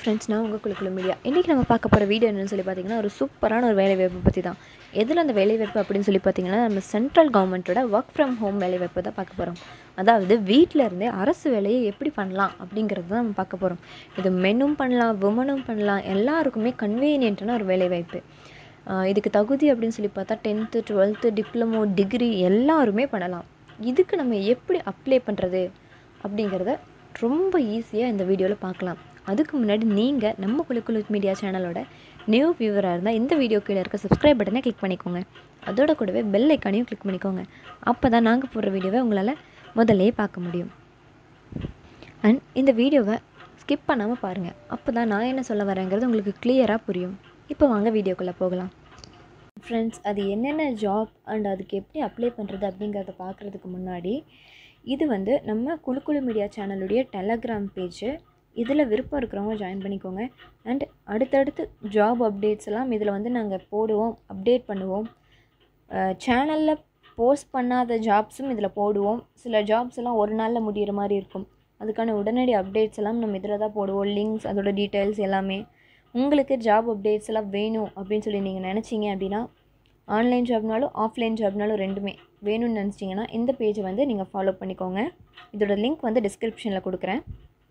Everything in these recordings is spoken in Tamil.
ஃப்ரெண்ட்ஸ் நான் உங்கள் குழுக்குழு மீடியா இன்றைக்கி நம்ம பார்க்க போகிற வீடியோ என்னன்னு சொல்லி பார்த்தீங்கன்னா ஒரு சூப்பரான ஒரு வேலைவாய்ப்பு பற்றி தான் எதில் அந்த வேலைவாய்ப்பு அப்படின்னு சொல்லி பார்த்தீங்கன்னா நம்ம சென்ட்ரல் கவர்மெண்ட்டோட ஒர்க் ஃப்ரம் ஹோம் வேலைவாய்ப்பு தான் பார்க்க போகிறோம் அதாவது வீட்டில் இருந்தே அரசு வேலையை எப்படி பண்ணலாம் அப்படிங்கிறது தான் நம்ம பார்க்க போகிறோம் இது மென்னும் பண்ணலாம் உமனும் பண்ணலாம் எல்லாருக்குமே கன்வீனியன்ட்டான ஒரு வேலைவாய்ப்பு ஆஹ் இதுக்கு தகுதி அப்படின்னு சொல்லி பார்த்தா டென்த்து டுவெல்த்து டிப்ளமோ டிகிரி எல்லாருமே பண்ணலாம் இதுக்கு நம்ம எப்படி அப்ளை பண்ணுறது அப்படிங்கிறத ரொம்ப ஈஸியாக இந்த வீடியோவில் பார்க்கலாம் அதுக்கு முன்னாடி நீங்கள் நம்ம குழுக்குழு மீடியா சேனலோட நியூ வியூவராக இருந்தால் இந்த வீடியோ கீழே இருக்க சப்ஸ்கிரைப் பட்டனை கிளிக் பண்ணிக்கோங்க அதோட கூடவே பெல் ஐக்கானையும் கிளிக் பண்ணிக்கோங்க அப்போ தான் நாங்கள் போடுற வீடியோவை உங்களால் முதல்லயே பார்க்க முடியும் அண்ட் இந்த வீடியோவை ஸ்கிப் பண்ணாமல் பாருங்கள் அப்போ தான் நான் என்ன சொல்ல வரேங்கிறது உங்களுக்கு கிளியராக புரியும் இப்போ வாங்க வீடியோக்குள்ளே போகலாம் ஃப்ரெண்ட்ஸ் அது என்னென்ன ஜாப் அண்ட் அதுக்கு எப்படி அப்ளை பண்ணுறது அப்படிங்கிறத பார்க்குறதுக்கு முன்னாடி இது வந்து நம்ம குழுக்குழு மீடியா சேனலுடைய டெலகிராம் பேஜ் இதில் விருப்பம் இருக்கிறவங்க ஜாயின் பண்ணிக்கோங்க அண்ட் அடுத்தடுத்து ஜாப் அப்டேட்ஸ் எல்லாம் இதில் வந்து நாங்கள் போடுவோம் அப்டேட் பண்ணுவோம் சேனலில் போஸ்ட் பண்ணாத ஜாப்ஸும் இதில் போடுவோம் சில ஜாப்ஸ் எல்லாம் ஒரு நாளில் முடிகிற மாதிரி இருக்கும் அதுக்கான உடனடி அப்டேட்ஸ் எல்லாம் நம்ம இதில் தான் போடுவோம் லிங்க்ஸ் அதோட டீட்டெயில்ஸ் எல்லாமே உங்களுக்கு ஜாப் அப்டேட்ஸ் எல்லாம் வேணும் அப்படின்னு சொல்லி நீங்கள் நினச்சிங்க அப்படின்னா ஆன்லைன் ஜாப்னாலும் ஆஃப்லைன் ஜாப்னாலும் ரெண்டுமே வேணும்னு நினச்சிங்கன்னா இந்த பேஜை வந்து நீங்கள் ஃபாலோ பண்ணிக்கோங்க இதோட லிங்க் வந்து டிஸ்கிரிப்ஷனில் கொடுக்குறேன்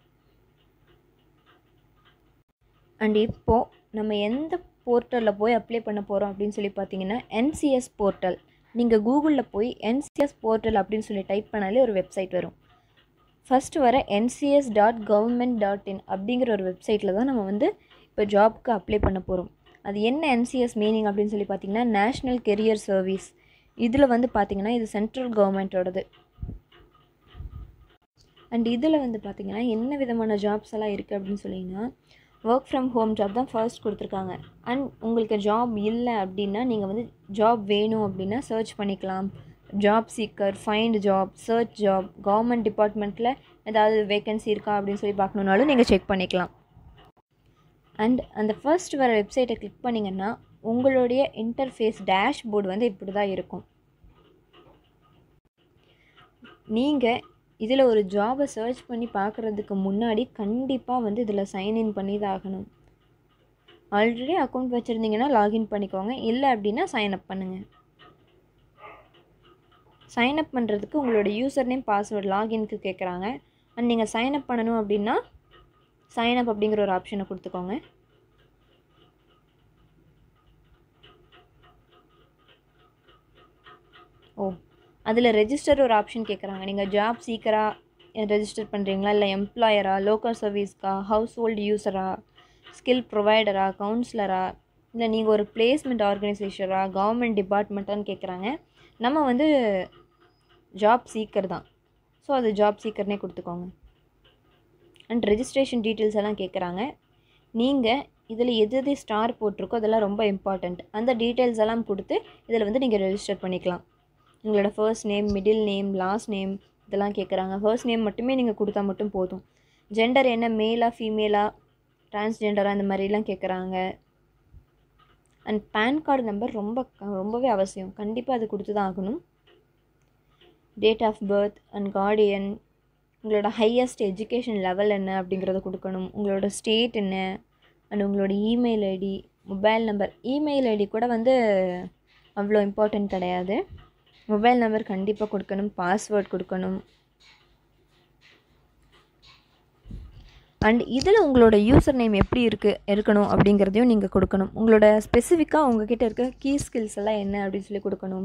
அண்ட் இப்போது நம்ம எந்த போர்ட்டலில் போய் அப்ளை பண்ண போகிறோம் அப்படின்னு சொல்லி பார்த்தீங்கன்னா என்சிஎஸ் போர்ட்டல் நீங்கள் கூகுளில் போய் என்சிஎஸ் போர்ட்டல் அப்படின்னு சொல்லி டைப் பண்ணாலே ஒரு வெப்சைட் வரும் ஃபஸ்ட்டு வர NCS dot government dot in அப்படிங்கிற ஒரு வெப்சைட்டில் தான் நம்ம வந்து இப்போ ஜாப்க்கு அப்ளை பண்ண போகிறோம் அது என்ன என்சிஎஸ் மீனிங் அப்படின்னு சொல்லி பார்த்தீங்கன்னா நேஷ்னல் கெரியர் சர்வீஸ் இதில் வந்து பார்த்தீங்கன்னா இது சென்ட்ரல் கவர்மெண்ட்டோடது அண்ட் இதில் வந்து பார்த்தீங்கன்னா என்ன விதமான ஜாப்ஸ் எல்லாம் இருக்குது அப்படின்னு சொல்லிங்கன்னா ஒர்க் ஃப்ரம் ஹோம் ஜாப் தான் ஃபர்ஸ்ட் கொடுத்துருக்காங்க அண்ட் உங்களுக்கு ஜாப் இல்லை அப்படின்னா நீங்கள் வந்து ஜாப் வேணும் அப்படின்னா சர்ச் பண்ணிக்கலாம் job seeker find job search job government டிபார்ட்மெண்ட்டில் ஏதாவது வேகன்சி இருக்கா அப்படின்னு சொல்லி பார்க்கணுன்னாலும் நீங்கள் செக் பண்ணிக்கலாம் அண்ட் அந்த ஃபர்ஸ்ட் வர வெப்சைட்டை கிளிக் பண்ணிங்கன்னா உங்களுடைய இன்டர்ஃபேஸ் டேஷ்போர்டு வந்து இப்படி தான் இருக்கும் நீங்கள் இதில் ஒரு ஜாபை சர்ச் பண்ணி பார்க்குறதுக்கு முன்னாடி கண்டிப்பாக வந்து இதில் சைன்இன் பண்ணி தான் ஆகணும் ஆல்ரெடி அக்கௌண்ட் வச்சுருந்தீங்கன்னா லாகின் பண்ணிக்கோங்க இல்லை அப்படின்னா சைன் அப் பண்ணுங்கள் சைன் அப் பண்ணுறதுக்கு உங்களோட யூசர் நேம் பாஸ்வேர்ட் லாகின்க்கு கேட்குறாங்க அண்ட் நீங்கள் சைன் அப் பண்ணணும் அப்படின்னா சைன் அப் அப்படிங்கிற ஒரு ஆப்ஷனை கொடுத்துக்கோங்க ஓ அதில் ரெஜிஸ்டர் ஒரு ஆப்ஷன் கேட்குறாங்க நீங்கள் ஜாப் சீக்கராக ரெஜிஸ்டர் பண்ணுறீங்களா இல்லை எம்ப்ளாயரா லோக்கல் சர்வீஸ்க்கா ஹவுஸ் ஹோல்டு யூஸரா ஸ்கில் ப்ரொவைடரா கவுன்சிலரா இல்லை நீங்கள் ஒரு பிளேஸ்மெண்ட் ஆர்கனைசேஷரா கவர்மெண்ட் டிபார்ட்மெண்ட்டான்னு கேட்குறாங்க நம்ம வந்து ஜாப் சீக்கர் தான் ஸோ அது ஜாப் சீக்கர்னே கொடுத்துக்கோங்க அண்ட் ரெஜிஸ்ட்ரேஷன் டீட்டெயில்ஸ் எல்லாம் கேட்குறாங்க நீங்கள் இதில் எது எது ஸ்டார் போட்டிருக்கோ அதெல்லாம் ரொம்ப இம்பார்ட்டண்ட் அந்த டீட்டெயில்ஸ் எல்லாம் கொடுத்து இதில் வந்து நீங்கள் ரெஜிஸ்டர் பண்ணிக்கலாம் உங்களோட first name middle name last name இதெல்லாம் கேட்குறாங்க ஃபர்ஸ்ட் நேம் மட்டுமே நீங்கள் கொடுத்தா மட்டும் போதும் ஜெண்டர் என்ன மேலா ஃபீமேலா டிரான்ஸ்ஜெண்டரா இந்த மாதிரிலாம் கேட்குறாங்க அண்ட் பேன் கார்டு நம்பர் ரொம்ப ரொம்பவே அவசியம் கண்டிப்பாக அது கொடுத்து தான் ஆகணும் date of birth and guardian உங்களோட ஹையஸ்ட் எஜுகேஷன் லெவல் என்ன அப்படிங்கிறத கொடுக்கணும் உங்களோட ஸ்டேட் என்ன அண்ட் உங்களோட email ID mobile number email ID கூட வந்து அவ்வளோ இம்பார்ட்டன்ட் கிடையாது மொபைல் நம்பர் கண்டிப்பாக கொடுக்கணும் பாஸ்வேர்ட் கொடுக்கணும் அண்ட் இதில் உங்களோட யூசர் நேம் எப்படி இருக்குது இருக்கணும் அப்படிங்கிறதையும் நீங்கள் கொடுக்கணும் உங்களோட ஸ்பெசிஃபிக்காக உங்ககிட்ட இருக்க கீ ஸ்கில்ஸ் எல்லாம் என்ன அப்படின்னு சொல்லி கொடுக்கணும்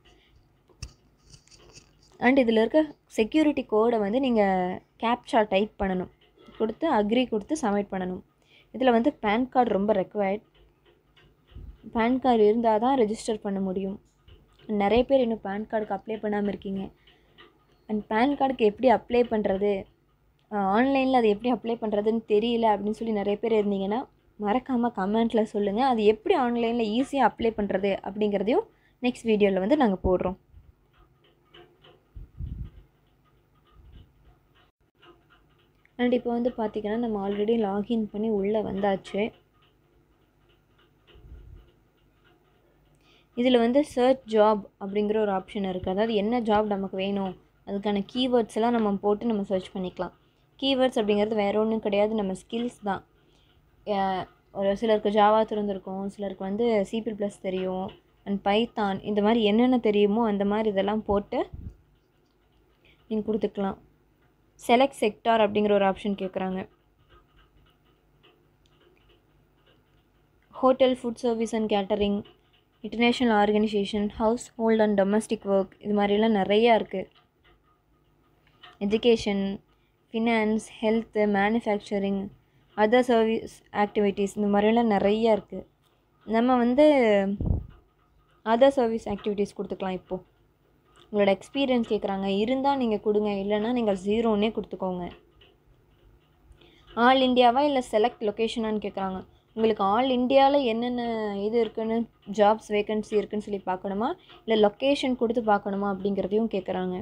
அண்ட் இதில் இருக்க செக்யூரிட்டி கோடை வந்து நீங்கள் கேப்சா டைப் பண்ணணும் கொடுத்து அக்ரி கொடுத்து சப்மிட் பண்ணணும் இதில் வந்து பேன் கார்டு ரொம்ப ரெக்வயர்ட் பேன் கார்டு இருந்தால் தான் ரெஜிஸ்டர் பண்ண முடியும் நிறைய பேர் இன்னும் பேன் கார்டுக்கு அப்ளை பண்ணாமல் இருக்கீங்க அண்ட் பேன் கார்டுக்கு எப்படி அப்ளை பண்ணுறது ஆன்லைனில் அது எப்படி அப்ளை பண்ணுறதுன்னு தெரியல அப்படின்னு சொல்லி நிறைய பேர் இருந்தீங்கன்னா மறக்காமல் கமெண்ட்டில் சொல்லுங்கள் அது எப்படி ஆன்லைனில் ஈஸியாக அப்ளை பண்ணுறது அப்படிங்கிறதையும் நெக்ஸ்ட் வீடியோவில் வந்து நாங்கள் போடுறோம் அண்ட் இப்போ வந்து பார்த்திங்கன்னா நம்ம ஆல்ரெடி லாகின் பண்ணி உள்ளே வந்தாச்சு இதில் வந்து சர்ச் ஜாப் அப்படிங்கிற ஒரு ஆப்ஷன் இருக்குது அதாவது என்ன ஜாப் நமக்கு வேணும் அதுக்கான கீவேர்ட்ஸ் எல்லாம் நம்ம போட்டு நம்ம சர்ச் பண்ணிக்கலாம் கீவேர்ட்ஸ் அப்படிங்கிறது வேற ஒன்றும் கிடையாது நம்ம ஸ்கில்ஸ் தான் அஹ், ஒரு சிலருக்கு ஜாவா தெரிஞ்சிருக்கும் சிலருக்கு வந்து சிபி ப்ளஸ் தெரியும் அண்ட் பைத்தான் இந்த மாதிரி என்னென்ன தெரியுமோ அந்த மாதிரி இதெல்லாம் போட்டு நீங்கள் கொடுத்துக்கலாம் செலக்ட் செக்டார் அப்படிங்கிற ஒரு ஆப்ஷன் கேட்குறாங்க hotel food service and catering international organization house hold and domestic work இது மாதிரிலாம் நிறையா இருக்குது education finance health manufacturing other service activities இந்த மாதிரிலாம் நிறையா இருக்குது நம்ம வந்து அதர் சர்வீஸ் ஆக்டிவிட்டீஸ் கொடுத்துக்கலாம் இப்போது உங்களோட எக்ஸ்பீரியன்ஸ் கேட்குறாங்க இருந்தால் நீங்கள் கொடுங்க இல்லைன்னா நீங்கள் ஜீரோன்னே கொடுத்துக்கோங்க ஆல் இந்தியாவா இல்லை செலக்ட் லொக்கேஷனான்னு கேட்குறாங்க உங்களுக்கு ஆல் இந்தியாவில் என்னென்ன இது இருக்குன்னு ஜாப்ஸ் வேகன்சி இருக்குன்னு சொல்லி பார்க்கணுமா இல்லை லொக்கேஷன் கொடுத்து பார்க்கணுமா அப்படிங்கிறதையும் கேட்குறாங்க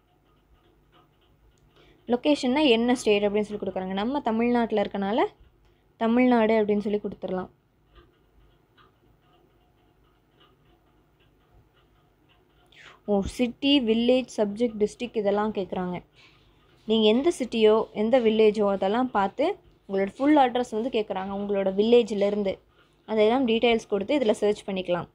லொக்கேஷன்னா என்ன ஸ்டேட் அப்படின்னு சொல்லி கொடுக்குறாங்க நம்ம தமிழ்நாட்டில் இருக்கனால தமிழ்நாடு அப்படின்னு சொல்லி கொடுத்துடலாம் ஓ சிட்டி வில்லேஜ் சப்ஜெக்ட் டிஸ்ட்ரிக் இதெல்லாம் கேட்குறாங்க நீங்கள் எந்த சிட்டியோ எந்த வில்லேஜோ அதெல்லாம் பார்த்து உங்களோட ஃபுல் அட்ரஸ் வந்து கேட்குறாங்க உங்களோட வில்லேஜ்லேருந்து அதெல்லாம் டீட்டெயில்ஸ் கொடுத்து இதில் சர்ச் பண்ணிக்கலாம்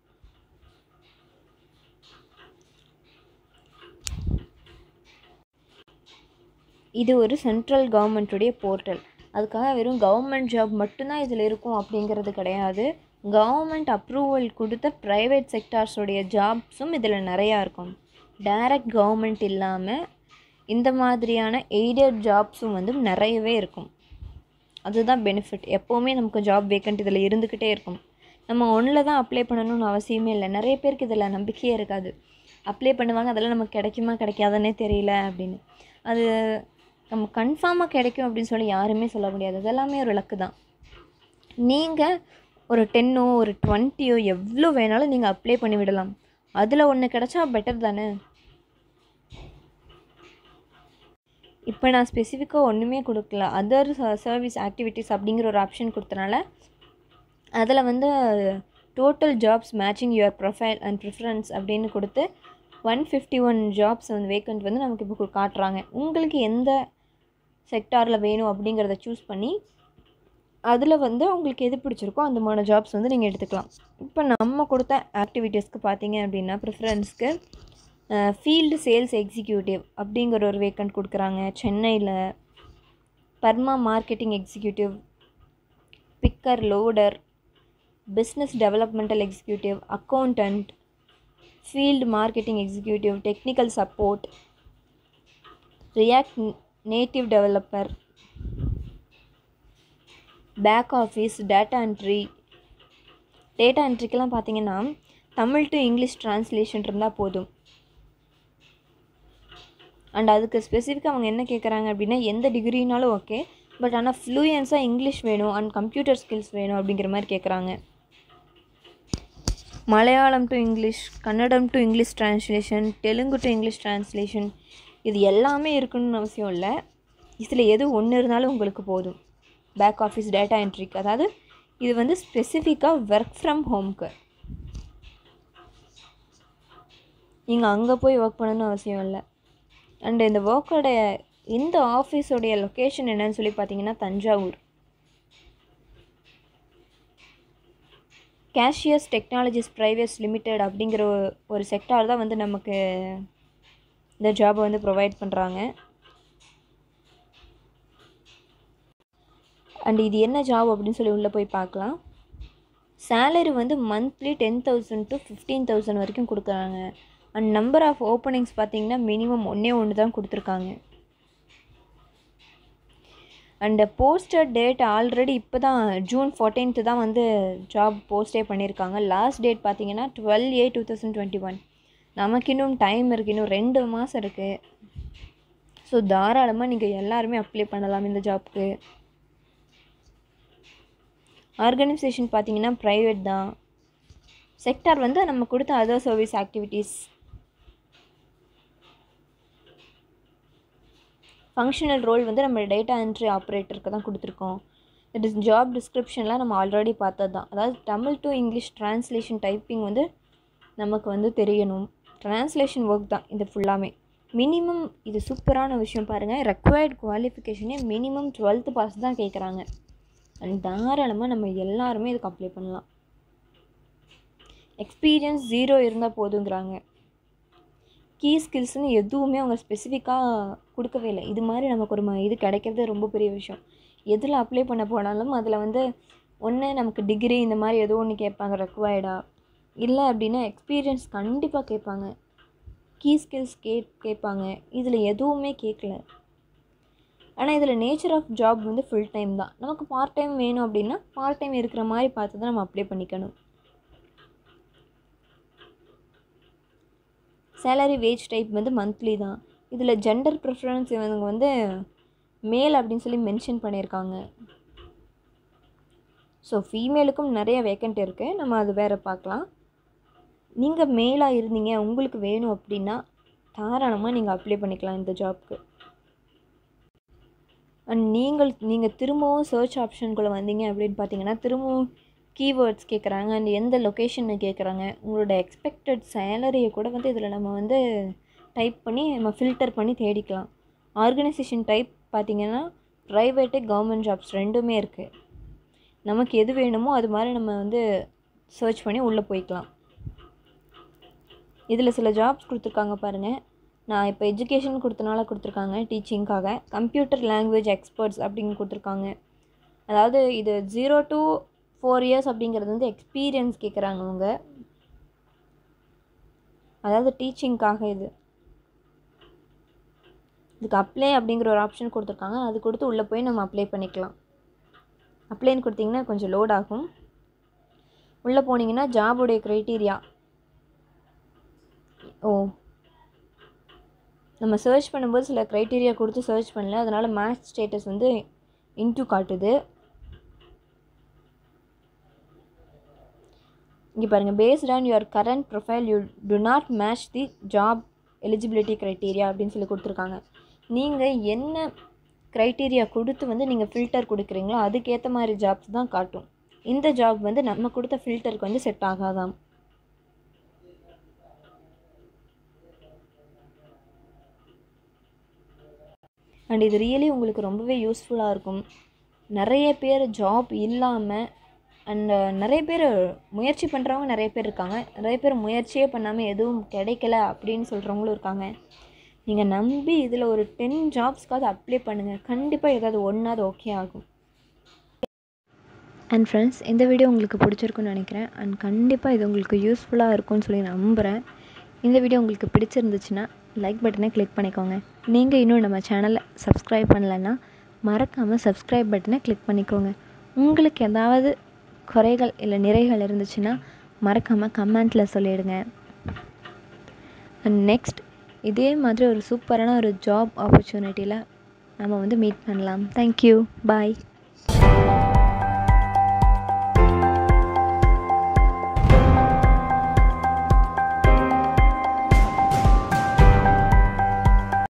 இது ஒரு சென்ட்ரல் கவர்மெண்ட்டுடைய போர்ட்டல் அதுக்காக வெறும் கவர்மெண்ட் ஜாப் மட்டும்தான் இதில் இருக்கும் அப்படிங்கிறது கிடையாது கவர்மெண்ட் அப்ரூவல் கொடுத்த ப்ரைவேட் செக்டார்ஸோடைய ஜாப்ஸும் இதில் நிறையா இருக்கும் டைரக்ட் கவர்மெண்ட் இல்லாமல் இந்த மாதிரியான எய்டட் ஜாப்ஸும் வந்து நிறையவே இருக்கும் அதுதான் பெனிஃபிட் எப்போவுமே நமக்கு ஜாப் வேக்கண்ட் இதில் இருந்துக்கிட்டே இருக்கும் நம்ம ஒன்றில் தான் அப்ளை பண்ணணும்னு அவசியமே இல்லை நிறைய பேருக்கு இதில் நம்பிக்கையே இருக்காது அப்ளை பண்ணுவாங்க அதெல்லாம் நமக்கு கிடைக்குமா கிடைக்காதுன்னே தெரியல அப்படின்னு அது நம்ம கன்ஃபார்மாக கிடைக்கும் அப்படின்னு சொல்லி யாருமே சொல்ல முடியாது அதெல்லாமே ஒரு லக்கு தான் நீங்கள் ஒரு டென்னோ ஒரு டுவெண்ட்டியோ எவ்வளோ வேணாலும் நீங்கள் அப்ளை பண்ணி விடலாம் அதில் ஒன்று கிடச்சா பெட்டர் தானே இப்போ நான் ஸ்பெசிஃபிக்காக ஒன்றுமே கொடுக்கல அதர் சர்வீஸ் ஆக்டிவிட்டீஸ் அப்படிங்கிற ஒரு ஆப்ஷன் கொடுத்தனால அதில் வந்து total jobs matching your profile and preference அப்படின்னு கொடுத்து ஒன் ஃபிஃப்டி ஒன் ஜாப்ஸ் வந்து வேக்கண்ட் வந்து நமக்கு இப்போ காட்டுறாங்க உங்களுக்கு எந்த செக்டாரில் வேணும் அப்படிங்கிறத சூஸ் பண்ணி அதில் வந்து உங்களுக்கு எது பிடிச்சிருக்கோ அந்த மாதிரி ஜாப்ஸ் வந்து நீங்கள் எடுத்துக்கலாம் இப்போ நம்ம கொடுத்த ஆக்டிவிட்டீஸ்க்கு பார்த்தீங்க அப்படின்னா ப்ரிஃபரன்ஸ்க்கு ஃபீல்டு சேல்ஸ் எக்ஸிக்யூட்டிவ் அப்படிங்கிற ஒரு வேக்கண்ட் கொடுக்குறாங்க சென்னையில் pharma marketing executive picker loader business developmental executive accountant field marketing executive technical support React Native developer back office data entry data என்ட்ரிக்கெல்லாம் பார்த்தீங்கன்னா தமிழ் டு இங்கிலீஷ் ட்ரான்ஸ்லேஷன் இருந்தால் போதும் அண்ட் அதுக்கு ஸ்பெசிஃபிக்காக அவங்க என்ன கேட்குறாங்க அப்படின்னா எந்த டிகிரினாலும் ஓகே பட் ஆனால் ஃப்ளூயன்ஸாக இங்கிலீஷ் வேணும் அண்ட் கம்ப்யூட்டர் ஸ்கில்ஸ் வேணும் அப்படிங்கிற மாதிரி கேட்குறாங்க Malayalam to English Kannada to English translation Telugu to English translation இது எல்லாமே இருக்கணும்னு அவசியம் இல்லை இதில் எது ஒன்று இருந்தாலும் உங்களுக்கு போதும் பேக் ஆஃபீஸ் டேட்டா என்ட்ரிக்கு அதாவது இது வந்து ஸ்பெசிஃபிக்காக ஒர்க் ஃப்ரம் ஹோம்க்கு நீங்கள் அங்கே போய் ஒர்க் பண்ணணும்னு அவசியம் இல்லை அண்ட் இந்த ஒர்க்கோடைய இந்த ஆஃபீஸோடைய லொக்கேஷன் என்னன்னு சொல்லி பார்த்தீங்கன்னா Thanjavur cashiers technologies privates limited அப்படிங்கிற ஒரு- ஒரு செக்டார் தான் வந்து நமக்கு இந்த ஜாபை வந்து ப்ரொவைட் பண்ணுறாங்க அண்ட் இது என்ன ஜாப் அப்படின்னு சொல்லி உள்ளே போய் பார்க்கலாம் சேலரி வந்து monthly ten thousand to fifteen thousand வரைக்கும் கொடுக்குறாங்க அண்ட் நம்பர் ஆஃப் ஓப்பனிங்ஸ் பார்த்தீங்கன்னா மினிமம் ஒன்றே ஒன்று தான் கொடுத்துருக்காங்க அண்ட் போஸ்டர் டேட் ஆல்ரெடி இப்போ தான் ஜூன் ஃபோர்டீன்த்து தான் வந்து ஜாப் போஸ்டே பண்ணியிருக்காங்க லாஸ்ட் டேட் பார்த்தீங்கன்னா twelve A two thousand twenty one நமக்கு இன்னும் டைம் இருக்குது இன்னும் ரெண்டு மாதம் இருக்குது ஸோ தாராளமாக நீங்கள் எல்லாருமே அப்ளை பண்ணலாம் இந்த ஜாப்க்கு ஆர்கனைசேஷன் பார்த்தீங்கன்னா ப்ரைவேட் தான் செக்டார் வந்து நம்ம கொடுத்த other service activities functional role வந்து நம்ம டேட்டா என்ட்ரி ஆப்ரேட்டருக்கு தான் கொடுத்துருக்கோம் இட் இஸ் ஜாப் டிஸ்கிரிப்ஷன்லாம் நம்ம ஆல்ரெடி பார்த்தது தான் அதாவது Tamil to English translation typing வந்து நமக்கு வந்து தெரியணும் ட்ரான்ஸ்லேஷன் ஒர்க் தான் இது ஃபுல்லாமே மினிமம் இது சூப்பரான விஷயம் பாருங்கள் ரெக்வயர்ட் குவாலிஃபிகேஷனே மினிமம் டுவெல்த்து பாஸ் தான் கேட்குறாங்க அண்ட் தாராளமாக நம்ம எல்லாருமே இதுக்கு அப்ளை பண்ணலாம் எக்ஸ்பீரியன்ஸ் ஜீரோ இருந்தால் போதுங்கிறாங்க கீ ஸ்கில்ஸ்னு எதுவுமே அவங்க ஸ்பெசிஃபிக்காக கொடுக்கவே இல்லை இது மாதிரி நமக்கு ஒரு ம இது கிடைக்கிறது ரொம்ப பெரிய விஷயம் எதில் அப்ளை பண்ண போனாலும் அதில் வந்து ஒன்று நமக்கு டிகிரி இந்த மாதிரி ஏதோ ஒன்று கேட்பாங்க ரெக்வயர்டா இல்லை அப்படின்னா எக்ஸ்பீரியன்ஸ் கண்டிப்பாக கேட்பாங்க கீ ஸ்கில்ஸ் கே கேட்பாங்க இதில் எதுவுமே கேட்கல ஆனால் இதில் நேச்சர் ஆஃப் ஜாப் வந்து ஃபுல் டைம் தான் நமக்கு பார்ட் டைம் வேணும் அப்படின்னா பார்ட் டைம் இருக்கிற மாதிரி பார்த்து தான் நம்ம அப்ளை பண்ணிக்கணும் சேலரி வேஜ் டைப் வந்து மந்த்லி தான் இதில் ஜெண்டர் ப்ரிஃபரன்ஸ் இவங்க வந்து மேல் அப்படின்னு சொல்லி மென்ஷன் பண்ணியிருக்காங்க ஸோ ஃபீமேலுக்கும் நிறைய வேக்கண்ட் இருக்குது நம்ம அது வேறு பார்க்கலாம் நீங்கள் மேலாக இருந்தீங்க உங்களுக்கு வேணும் அப்படின்னா தாராளமாக நீங்கள் அப்ளை பண்ணிக்கலாம் இந்த ஜாப்க்கு அண்ட் நீங்கள் நீங்கள் திரும்பவும் சர்ச் ஆப்ஷனுக்குள்ளே வந்தீங்க அப்படின்னு பார்த்தீங்கன்னா திரும்பவும் கீவேர்ட்ஸ் கேட்குறாங்க அண்ட் எந்த லொக்கேஷன்னு கேட்குறாங்க உங்களோட எக்ஸ்பெக்டட் சேலரியை கூட வந்து இதில் நம்ம வந்து டைப் பண்ணி நம்ம ஃபில்டர் பண்ணி தேடிக்கலாம் ஆர்கனைசேஷன் டைப் பார்த்திங்கன்னா ப்ரைவேட்டு கவர்மெண்ட் ஜாப்ஸ் ரெண்டுமே இருக்குது நமக்கு எது வேணுமோ அது மாதிரி நம்ம வந்து சர்ச் பண்ணி உள்ளே போய்க்கலாம் இதில் சில ஜாப்ஸ் கொடுத்துருக்காங்க பாருங்கள் நான் இப்போ எஜுகேஷன் கொடுத்தனால கொடுத்துருக்காங்க டீச்சிங்க்காக கம்ப்யூட்டர் லாங்குவேஜ் எக்ஸ்பர்ட்ஸ் அப்படின்னு கொடுத்துருக்காங்க அதாவது இது ஜீரோ டு ஃபோர் இயர்ஸ் அப்படிங்கிறது வந்து எக்ஸ்பீரியன்ஸ் கேட்குறாங்க அவங்க அதாவது டீச்சிங்க்காக இது இதுக்கு அப்ளை அப்படிங்கிற ஒரு ஆப்ஷன் கொடுத்துருக்காங்க அது கொடுத்து உள்ளே போய் நம்ம அப்ளை பண்ணிக்கலாம் அப்ளைன்னு கொடுத்தீங்கன்னா கொஞ்சம் லோட் ஆகும் உள்ளே போனீங்கன்னா ஜாபுடைய க்ரைட்டீரியா ஓ நம்ம சர்ச் பண்ணும்போது சில க்ரைட்டீரியா கொடுத்து சர்ச் பண்ணல அதனால் மேட்ச் ஸ்டேட்டஸ் வந்து இன்ட்டு காட்டுது இங்கே பாருங்கள் based on your current profile you do not match the job eligibility criteria அப்படின்னு சொல்லி கொடுத்துருக்காங்க நீங்கள் என்ன க்ரைட்டீரியா கொடுத்து வந்து நீங்கள் ஃபில்டர் கொடுக்குறீங்களோ அதுக்கேற்ற மாதிரி ஜாப்ஸ் தான் காட்டும் இந்த ஜாப் வந்து நம்ம கொடுத்த ஃபில்டருக்கு வந்து செட் ஆகாதாம் அண்ட் இது ரியலி உங்களுக்கு ரொம்பவே யூஸ்ஃபுல்லாக இருக்கும் நிறைய பேர் ஜாப் இல்லாமல் அண்ட் நிறைய பேர் முயற்சி பண்ணுறவங்க நிறைய பேர் இருக்காங்க நிறைய பேர் முயற்சியே பண்ணாமல் எதுவும் கிடைக்கல அப்படின்னு சொல்கிறவங்களும் இருக்காங்க நீங்கள் நம்பி இதில் ஒரு டென் ஜாப்ஸ்க்காவது அப்ளை பண்ணுங்கள் கண்டிப்பாக ஏதாவது ஒன்றாவது ஓகே ஆகும் அண்ட் ஃப்ரெண்ட்ஸ் இந்த வீடியோ உங்களுக்கு பிடிச்சிருக்குன்னு நினைக்கிறேன் அண்ட் கண்டிப்பாக இது உங்களுக்கு யூஸ்ஃபுல்லாக இருக்கும்னு சொல்லி நம்புகிறேன் இந்த வீடியோ உங்களுக்கு பிடிச்சிருந்துச்சுன்னா லைக் பட்டனை கிளிக் பண்ணிக்கோங்க நீங்கள் இன்னும் நம்ம சேனலை சப்ஸ்கிரைப் பண்ணலைன்னா மறக்காமல் சப்ஸ்கிரைப் பட்டனை கிளிக் பண்ணிக்கோங்க உங்களுக்கு ஏதாவது குறைகள் இல்லை நிறைகள் இருந்துச்சுன்னா மறக்காமல் கமெண்ட்டில் சொல்லிவிடுங்க அண்ட் நெக்ஸ்ட் இதே மாதிரி ஒரு சூப்பரான ஒரு ஜாப் ஆப்பர்ச்சுனிட்டியில் நம்ம வந்து மீட் பண்ணலாம் தேங்க்யூ பாய்